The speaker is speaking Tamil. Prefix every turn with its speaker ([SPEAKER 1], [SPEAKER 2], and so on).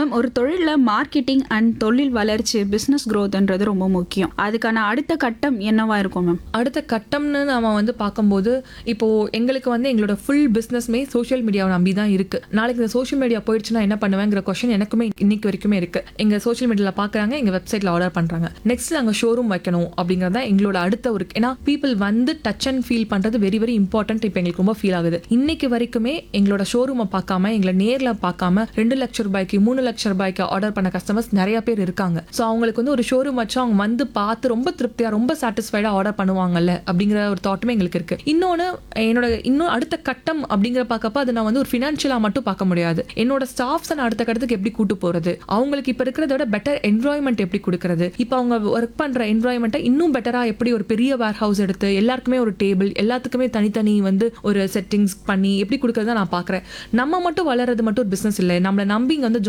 [SPEAKER 1] மேம் ஒரு தொழிலில் மார்க்கெட்டிங் அண்ட் தொழில் வளர்ச்சி பிஸ்னஸ் க்ரோத்ன்றது ரொம்ப முக்கியம் அதுக்கான அடுத்த கட்டம் என்னவா இருக்கும் மேம்
[SPEAKER 2] அடுத்த கட்டம்னு நாம வந்து பார்க்கும்போது இப்போ எங்களுக்கு வந்து எங்களோட ஃபுல் பிஸ்னஸ்மே சோஷியல் மீடியாவை நம்பி தான் இருக்கு நாளைக்கு இந்த சோஷியல் மீடியா போயிடுச்சுன்னா என்ன பண்ணுவேங்கிற கொஸ்டின் எனக்குமே இன்னைக்கு வரைக்குமே இருக்கு எங்க சோஷியல் மீடியாவில் பார்க்குறாங்க எங்க வெப்சைட்ல ஆர்டர் பண்றாங்க நெக்ஸ்ட் நாங்கள் ஷோரூம் வைக்கணும் அப்படிங்கிறது தான் எங்களோட அடுத்த ஒரு ஏன்னா பீப்புள் வந்து டச் அண்ட் ஃபீல் பண்றது வெரி வெரி இம்பார்ட்டன்ட் இப்போ எங்களுக்கு ரொம்ப ஃபீல் ஆகுது இன்னைக்கு வரைக்குமே எங்களோட ஷோரூமை பார்க்காம எங்களை நேர்ல பார்க்காம ரெண்டு லட்சம் ரூபாய்க்கு மூணு லட்சம் ரூபாய்க்கு ஆர்டர் பண்ண கஸ்டமர்ஸ் நிறைய பேர் இருக்காங்க ஸோ அவங்களுக்கு வந்து ஒரு ஷோரூம் வச்சு அவங்க வந்து பார்த்து ரொம்ப திருப்தியா ரொம்ப சாட்டிஸ்ஃபைடா ஆர்டர் பண்ணுவாங்கல்ல அப்படிங்கிற ஒரு தாட்டுமே எங்களுக்கு இருக்கு இன்னொன்று என்னோட இன்னும் அடுத்த கட்டம் அப்படிங்கிற பார்க்கப்ப அது நான் வந்து ஒரு ஃபினான்ஷியலா மட்டும் பார்க்க முடியாது என்னோட ஸ்டாஃப்ஸை நான் அடுத்த கட்டத்துக்கு எப்படி கூட்டு போறது அவங்களுக்கு இப்போ இருக்கிறத விட பெட்டர் என்வாயன்மெண்ட் எப்படி கொடுக்கறது இப்போ அவங்க ஒர்க் பண்ற என்வாயன்மெண்ட்டை இன்னும் பெட்டரா எப்படி ஒரு பெரிய வேர் ஹவுஸ் எடுத்து எல்லாருக்குமே ஒரு டேபிள் எல்லாத்துக்குமே தனித்தனி வந்து ஒரு செட்டிங்ஸ் பண்ணி எப்படி கொடுக்கறத நான் பார்க்குறேன் நம்ம மட்டும் வளர்றது மட்டும் ஒரு பிஸ்னஸ் இல்லை நம்மளை நம்பி இங்க வந்து